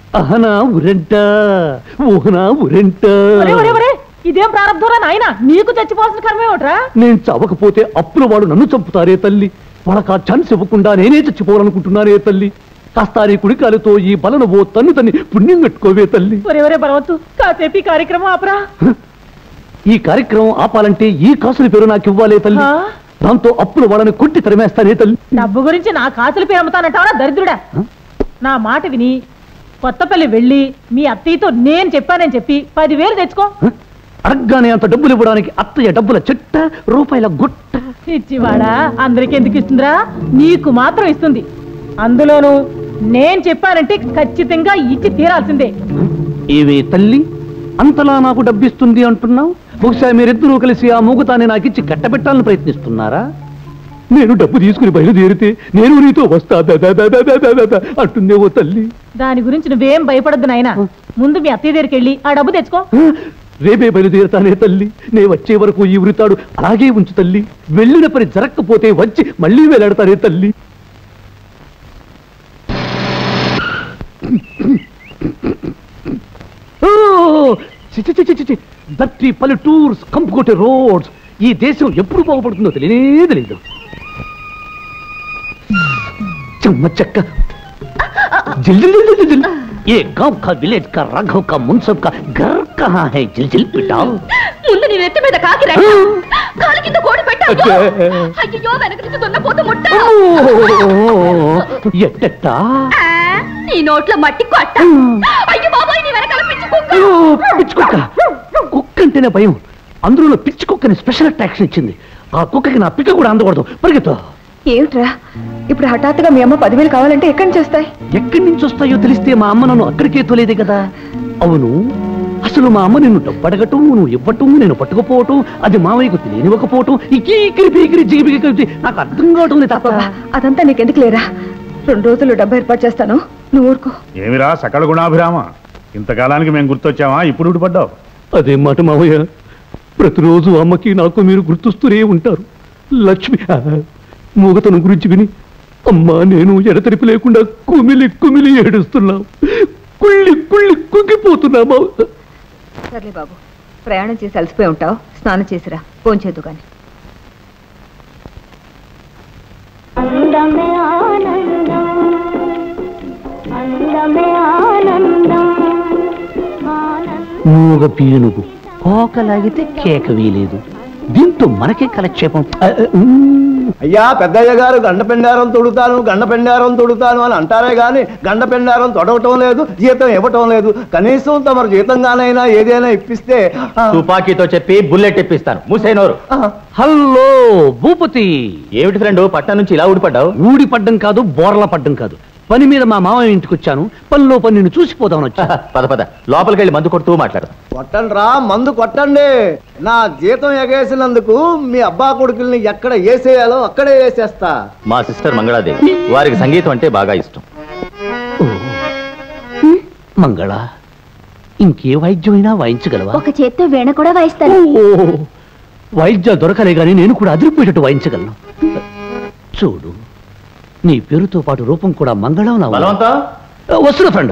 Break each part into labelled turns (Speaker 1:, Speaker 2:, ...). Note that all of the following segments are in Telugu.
Speaker 1: అహనా ఉరెంట ఊహనా ఉరెంట
Speaker 2: ఒరే ఒరే ఒరే ఇదేం ప్రారంభంరా నాయన నీకు చచ్చిపోవాల్సిన కర్మే ఒకట్రా
Speaker 1: నేను చవకపోతే అప్పుల వాడు నన్ను చంపుతారే తల్లి వాళ్ళకి ఆ ఛాన్స్ ఇవ్వకుండా నేనే చచ్చిపోవాలనుకుంటున్నానే తల్లి కాస్త నీ కుడికాలతో ఈ బలను ఓ తన్ను తన్ని పుణ్యం కట్టుకోవే తల్లి
Speaker 2: ఒరే ఒరే బలవత్తు కాసేపు ఈ కార్యక్రమం ఆపరా
Speaker 1: ఈ కార్యక్రమం ఆపాలంటే ఈ కాసుల పేరు నాకు ఇవ్వాలే తల్లి
Speaker 2: ఆ?
Speaker 1: దాంతో అప్పుల వాళ్ళని కొట్టి తరిమేస్తానే తల్లి
Speaker 2: డబ్బు గురించి నా కాసులు పేరు అమ్ముతానంటావరా దరిద్రుడా
Speaker 1: ఆ?
Speaker 2: నా మాట విని కొత్తపల్లి వెళ్ళి మీ అత్తయ్యతో నేను చెప్పానని చెప్పి పదివేలు తెచ్చుకో
Speaker 1: హ? అడగ్గానే అంత డబ్బులు ఇవ్వడానికి అత్తయ్య డబ్బుల చెట్ట రూపాయల గుట్ట
Speaker 2: ఇచ్చివాడా అందరికి ఎందుకు ఇస్తుందిరా నీకు మాత్రం ఇస్తుంది అందులోను నేను చెప్పానంటే ఖచ్చితంగా ఇచ్చి తీరాల్సిందే
Speaker 1: ఏవే తల్లి అంతలా నాకు డబ్బిస్తుంది అంటున్నావు బహుశా మీరిద్దరూ కలిసి ఆ మూగుతాన్ని నాకు ఇచ్చి కట్టబెట్టాలని ప్రయత్నిస్తున్నారా నేను డబ్బు తీసుకుని బయలుదేరితే నేను నీతో వస్తా దా, దా, దా, దా, దా, దా, దా, దా అంటుందేవో తల్లి
Speaker 2: దాని గురించి నువ్వేం భయపడద్దు నాయనా ముందు మీ అత్తయ్య దగ్గరికి వెళ్ళి ఆ డబ్బు తెచ్చుకో
Speaker 1: హ? రేపే బయలుదేరుతానే తల్లి నే వచ్చే వరకు ఈ ఉరితాడు అలాగే ఉంచు తల్లి వెళ్ళిన పని జరగకపోతే వచ్చి మళ్ళీ వేలాడతానే తల్లి ఓ! చి చి చి చి చి చి. దట్టి పల్లెటూర్స్ కంపుకొట్టే రోడ్స్ ఈ దేశం ఎప్పుడు బాగుపడుతుందో తెలియనే తెలియదు చెమ్మ చెక్క जिल जिल जिल जिल जिल ये गांव का विलेज का राघव का मुनसब का घर कहाँ है जिल जिल पिटाओ
Speaker 3: ముందు నీ నెత్తి మీద కాకి రెట్ట కాలు కింద కోడి పెట్టావు
Speaker 1: అచ్చే.
Speaker 3: అయ్యో వెనక నుంచి దున్నపోతు ముట్ట
Speaker 1: ఎట్టెట్టా
Speaker 3: ఆ, నీ నోట్లో మట్టి కొట్ట అయ్యో బాబాయ్ నీ వెనకాల పిచ్చి కుక్క
Speaker 1: అయ్యో, పిచ్చి కుక్క కుక్క అంటేనే భయం అందులో పిచ్చి కుక్కని స్పెషల్ అట్రాక్షన్ ఇచ్చింది ఆ కుక్కకి నా పిక్క కూడా అందకూడదు పరిగెత్తు
Speaker 4: ఏమిట్రా ఇప్పుడు హఠాత్తుగా మీ అమ్మ పదివేలు కావాలంటే ఎక్కడి నుంచి వస్తాయి
Speaker 1: ఎక్కడి నుంచి వస్తాయో తెలిస్తే మా అమ్మ నన్ను అక్కడికే తోలేదే కదా అవును అసలు మా అమ్మ నిన్ను డబ్బు అడగటం నువ్వు ఇవ్వటం నేను పట్టుకుపోవటం అది మావయ్యకు తెలియనివ్వకపోవటం ఈ కీకిరి పీకిరి జిగిపిగి కలిపి నాకు అర్థం కావటం లేదు తప్ప
Speaker 4: అబ్బా, అదంతా నీకెందుకు లేరా రెండు రోజులు డబ్బు ఏర్పాటు చేస్తాను నువ్వు ఊరుకో
Speaker 5: ఏమిరా సకల గుణాభిరామ ఇంతకాలానికి మేము గుర్తొచ్చామా ఇప్పుడు ఊడిపడ్డావు
Speaker 1: అదే మాట మావయ్య ప్రతిరోజు అమ్మకి నాకు మీరు గుర్తుస్తూనే ఉంటారు లక్ష్మి ఆ, మూగతనం గురించి విని అమ్మా నేను ఎడతెరిపి లేకుండా కుమిలి కుమిలి ఏడుస్తున్నాం కుళ్ళి కుళ్ళి కుంగిపోతున్నా మావయ్య
Speaker 4: సర్లే బాబు ప్రయాణం చేసి అలసిపోయి ఉంటావు స్నానం చేసిరా ఫోన్ చేద్దు కానీ
Speaker 6: అందమే ఆనందం అందమే ఆనందం ఆనందం
Speaker 1: మూగ పీనుగు కోకలాగితే కేక వీలేదు దీంతో మనకే కలక్షేపం ఆ, ఆ, ఉమ్.
Speaker 7: అయ్యా పెద్దయ్య గారు గండ పెండారం తొడుతాను గండ పెండారం తొడుతాను అని అంటారే గాని గండ పెండారం తొడవటం లేదు జీతం ఇవ్వటం లేదు కనీసం తమరు జీతంగానైనా ఏదైనా ఇప్పిస్తే ఆ,
Speaker 8: తుపాకీతో చెప్పి బుల్లెట్ ఇప్పిస్తాను మూసేనోరు
Speaker 7: ఆ,
Speaker 1: హలో భూపతి
Speaker 8: ఏమిటి ఫ్రెండ్ పట్నం నుంచి ఇలా ఊడిపడ్డావు
Speaker 1: ఊడి పడ్డం కాదు బోర్ల పడ్డం కాదు పని మీద మా మామయ్య ఇంటికి వచ్చాను పనిలో పని నిన్ను చూసిపోదామని వచ్చా
Speaker 8: పద పద లోపలికి వెళ్ళి మందు కొడుతూ మాట్లాడు
Speaker 7: కొట్టండి రా మందు కొట్టండి నా జీతం ఎగేసినందుకు మీ అబ్బా కొడుకుల్ని ఎక్కడ వేసేయాలో అక్కడే వేసేస్తా
Speaker 8: మా సిస్టర్ మంగళాదేవి వారికి సంగీతం అంటే బాగా ఇష్టం
Speaker 1: ఓ. మంగళ ఇంకే వాయిద్యమైనా వాయించగలవా
Speaker 6: ఒక చేత్తో వీణ కూడా వాయిస్తాను
Speaker 1: ఓ వాయిద్యాలు దొరకలే గాని నేను కూడా అదిరిపోయేటట్టు వాయించగలను చూడు నీ పేరుతో పాటు రూపం కూడా మంగళం నా ఉంది.
Speaker 8: బలవంతం
Speaker 1: వస్తున్నా ఫ్రెండ్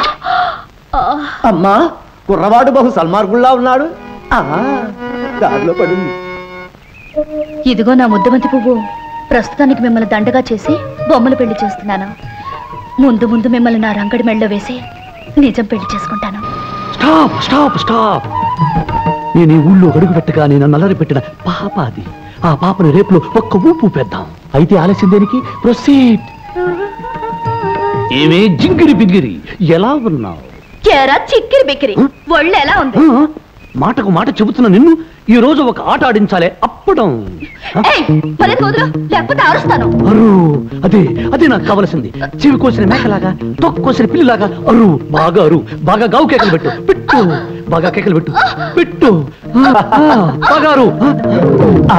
Speaker 7: అమ్మా కుర్రవాడు బహు సల్మార్గుల్లా ఉన్నాడు ఆ, దారిలో పడింది
Speaker 3: ఇదిగో నా ముద్దబంతి పువ్వు ప్రస్తుతానికి మిమ్మల్ని దండగా చేసి బొమ్మలు పెళ్లి చేస్తున్నాను ముందు ముందు మిమ్మల్ని నా రంగడి మెళ్ళలో వేసి నిజం పెళ్లి చేసుకుంటాను
Speaker 1: స్టాప్ స్టాప్ స్టాప్ నేను ఈ ఊళ్ళో అడుగు పెట్టగా నేను నల్లరి పెట్టిన పాప అది ఆ పాపని రేపులో ఒక్క ఊపు పెద్దాం అయితే ఆలస్యం దేనికి ప్రొసీడ్ ఏమే జింగిరి బింగిరి ఎలా ఉన్నావు
Speaker 3: కేరా చిక్కిరి బిక్కిరి ఒళ్ళు ఎలా ఉంది
Speaker 1: ఆ, మాటకు మాట చెబుతున్న నిన్ను ఈ రోజు ఒక ఆట ఆడించాలే అప్పడం
Speaker 3: ఏయ్, మరి కుదురు లేకపోతే అరుస్తాను
Speaker 1: అరు అదే అదే నాకు కావలసింది చెవి కోసిన మేకలాగా తొక్కు కోసిన పిల్లిలాగా అరు బాగా అరు బాగా గావు కేకలు పెట్టు పెట్టు బాగా కేకలు పెట్టు పెట్టు ఆ, ఆ, బాగా అరు ఆ.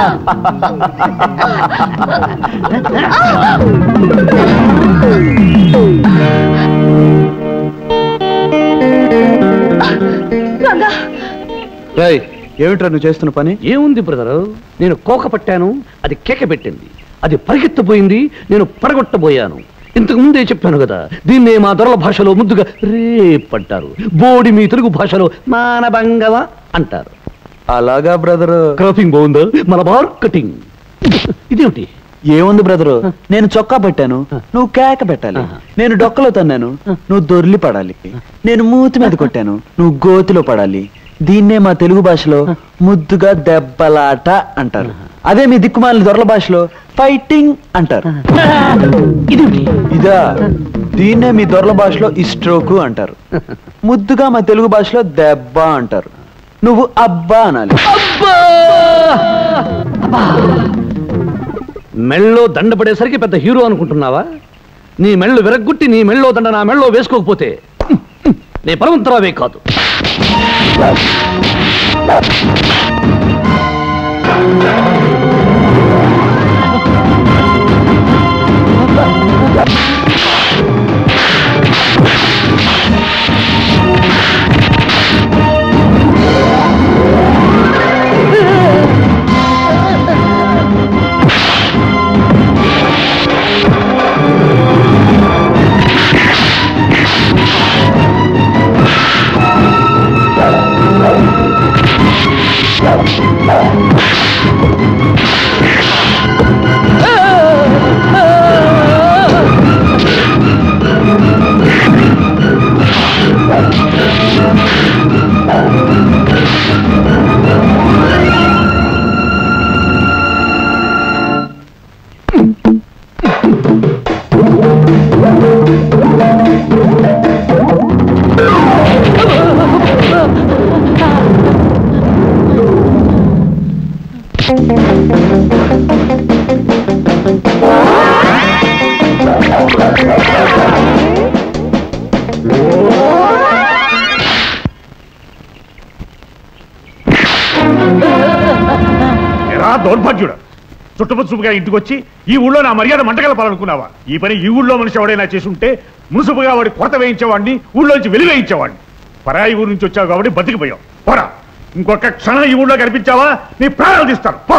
Speaker 3: రంగా
Speaker 7: ఏమిట్రా నువ్వు చేస్తున్న పని
Speaker 1: ఏముంది బ్రదరు నేను కోక పట్టాను అది కేక పెట్టింది అది పరిగెత్తబోయింది నేను పడగొట్టబోయాను ఇంతకు ముందే చెప్పాను కదా దీన్నే మా దొరల భాషలో ముద్దుగా రేప్ అంటారు బోడి మీ తెలుగు భాషలో మానభంగవ అంటారు
Speaker 9: అలాగా బ్రదరు
Speaker 1: క్రాపింగ్ బాగుందా మన మార్కెటింగ్ ఇదేమిటి
Speaker 9: ఏముంది బ్రదరు నేను చొక్కా పెట్టాను నువ్వు కేక పెట్టాలి నేను డొక్కలో తన్నాను నువ్వు దొర్లి పడాలి నేను మూతి మీద కొట్టాను నువ్వు గోతిలో పడాలి దీన్నే మా తెలుగు భాషలో ముద్దుగా దెబ్బలాట అంటారు అదే మీ దిక్కుమాలిన దొరల భాషలో ఫైటింగ్ అంటారు ఇదా దీన్నే మీ దొరల భాషలో ఇస్ట్రోకు అంటారు ముద్దుగా మా తెలుగు భాషలో దెబ్బ అంటారు నువ్వు అబ్బా అనాలి
Speaker 1: మెళ్ళో దండ పడేసరికి పెద్ద హీరో అనుకుంటున్నావా నీ మెళ్ళు విరగ్గొట్టి నీ మెళ్ళో దండ నా మెళ్ళో వేసుకోకపోతే నీ పరమంతరావే కాదు
Speaker 5: ఎరా దౌర్భాగ్యుడు చుట్టుపచ్చుపుగా ఇంటికి వచ్చి ఈ ఊళ్ళో నా మర్యాద మంటగలపాలనుకున్నావా ఈ పని ఈ ఊళ్ళో మనిషి ఎవడైనా చేసి ఉంటే మున్సిపుగా వాడి కొరత వేయించేవాడిని ఊళ్ళోంచి వెలివేయించేవాడిని పరాయి ఊరు నుంచి వచ్చావు కాబట్టి బతికిపోయావు పోరా ఇంకొక క్షణం ఈ ఊళ్ళో కనిపించావా నీ ప్రాణాలు తీస్తాను పో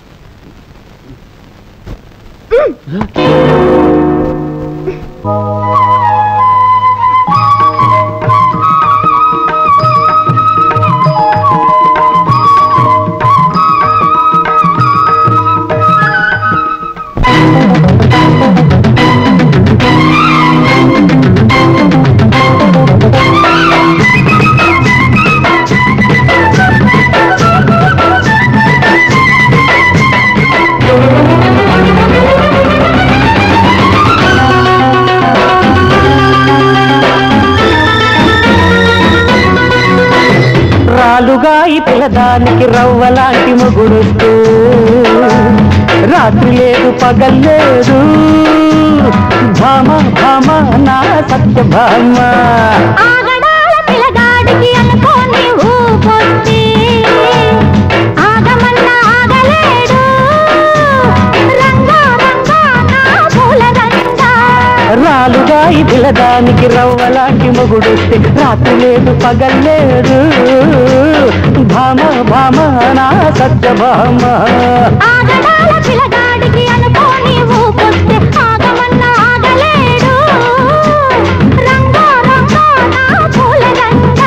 Speaker 10: రాలుగా ఈ పిల్లదానికి రవ్వలాంటి మొగుడుస్తూ రాత్రి లేదు పగల్లేదు భామ భామ నా సత్య భామ
Speaker 6: ఆగడాల పిల్లగాడికి అనుకోని ఊపొచ్చి ఆగమన్నా ఆగలేడు రంగా రంగా నా పూలదండ
Speaker 10: రాలుగా ఈ పిల్లదానికి రవ్వలాంటి మొగుడుస్తే రాత్రి లేదు పగల్లేదు భామ భామ నా సత్య భామ
Speaker 6: ఆగడాల పిల్లగాడికి అనుకోని ఊపొస్తే ఆగమన్నా ఆగలేడు రంగా రంగా నా పూలదండ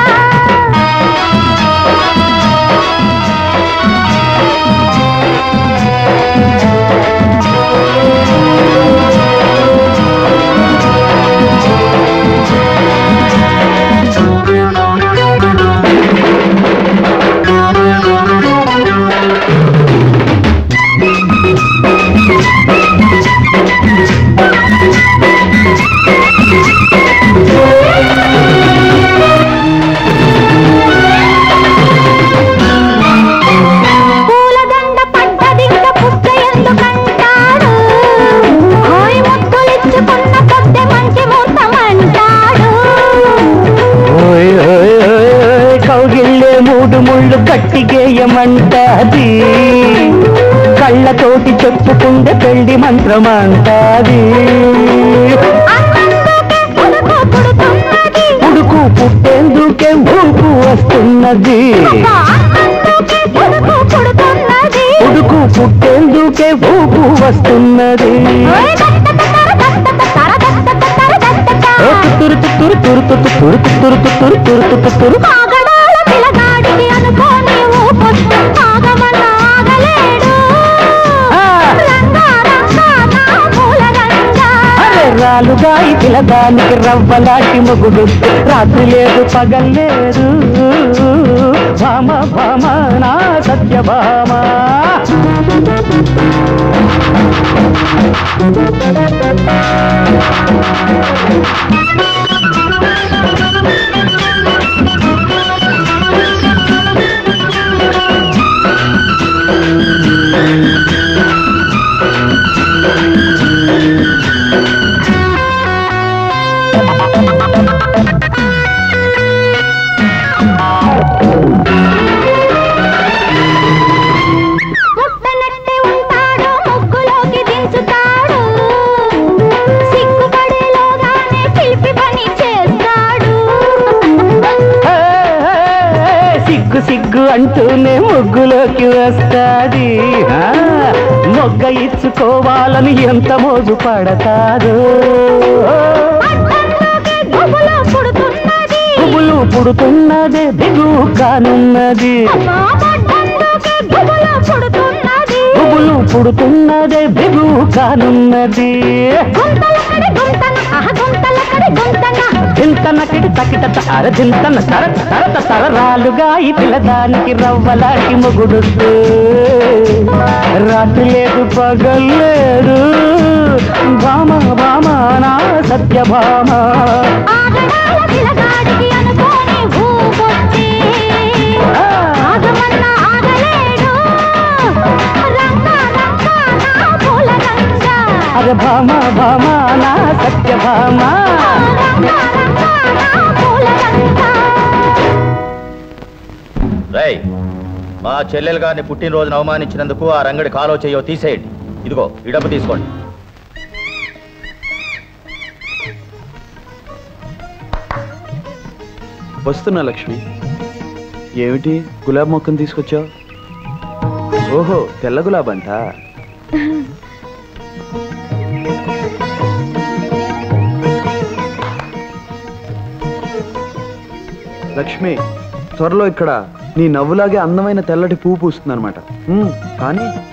Speaker 6: పూలదండ పడ్డదింక పుట్ట ఎందుకంటాడు హాయ్ ముద్దులిచ్చుకున్న పొద్దె మంచి ముహూర్తమంటాడు
Speaker 10: ఓయ్ ఓయ్ ఓయ్ ఓయ్ కౌగిల్లే మూడు ముళ్ళు కట్టిగేయమంటాది కళ్ళతోటి చెప్పుకుంటే పెళ్లి మంత్రమంటాది
Speaker 6: అన్నందుకే పుడుకు పుడుతున్నది
Speaker 10: ఉడుకు పుట్టేందుకే ఊపు వస్తున్నది
Speaker 6: అబ్బా, అన్నందుకే పుడుకు పుడుతున్నది
Speaker 10: ఉడుకు పుట్టేందుకే ఊపు వస్తున్నది
Speaker 6: ఓయ్ దత్త దత్తర దత్త దత్తర దత్త
Speaker 10: తురు తురు తురు తురు తురు తురు తురు తురు తురు తురు
Speaker 6: ఆగడాల పిలగాడికి అనుకోని ఊపొచ్చు ఆగమన్న ఆగలేడు రంగా రంగా నా మూల రంగా
Speaker 10: అరే రాలుగాయి పిలదానికి రవ్వలాంటి మొగుడు రాత్రి లేదు పగల్లేదు భామ భామ నా సత్యభామ
Speaker 6: పుట్టనట్టే ఉంటాడు ముగ్గులోకి దించుతాడు సిగ్గుపడేలోగానే పిలిపి పని చేస్తాడు
Speaker 10: ఏ, ఏ, సిగ్గు సిగ్గు అంటూనే ముగ్గులోకి వస్తాది ఆ, మొగ్గ ఇచ్చుకోవాలని ఎంత మోజు పడతారు
Speaker 6: అడ్డంలోకి గుబులు పుడుతున్నది
Speaker 10: పువ్వులు పుడుతున్నదే దిగు కానున్నది
Speaker 6: అమ్మా, అడ్డంలోకి గుబులు పుడుతున్నది
Speaker 10: పువ్వులు పుడుతున్నదే దిగు కానున్నది
Speaker 6: గుంతలకడి గుంతన ఆహ గుంతలకడి గుంతన
Speaker 10: దింతన కిడి తకిట అర దింతన తర తరత తరరాలుగా ఈ పిల్లదానికి రవ్వలాంటి మొగుడు రాత్రి లేదు పగల్లేదు భామ భామ నా సత్యభామ
Speaker 6: ఆగడాల పిలగాడికి అనుకోని ఊపొచ్చి ఆగమన్న ఆగలేడు రంగా రంగా నా పూల రంగా
Speaker 10: అరే భామ భామ నా సత్యభామ
Speaker 6: రంగా రంగా నా పూల రంగా
Speaker 8: రై మా చెల్లెలు గారిని పుట్టినరోజున అవమానించినందుకు ఆ రంగడి కాలో చేయో తీసేయండి ఇదిగో ఈ డబ్బు తీసుకోండి
Speaker 9: వస్తున్నా లక్ష్మి ఏమిటి గులాబ్ మొక్కను తీసుకొచ్చావు ఓహో తెల్ల గులాబ్ అంట లక్ష్మి త్వరలో ఇక్కడ నీ నవ్వులాగే అందమైన తెల్లటి పువ్వు పూస్తుంది అనమాట కానీ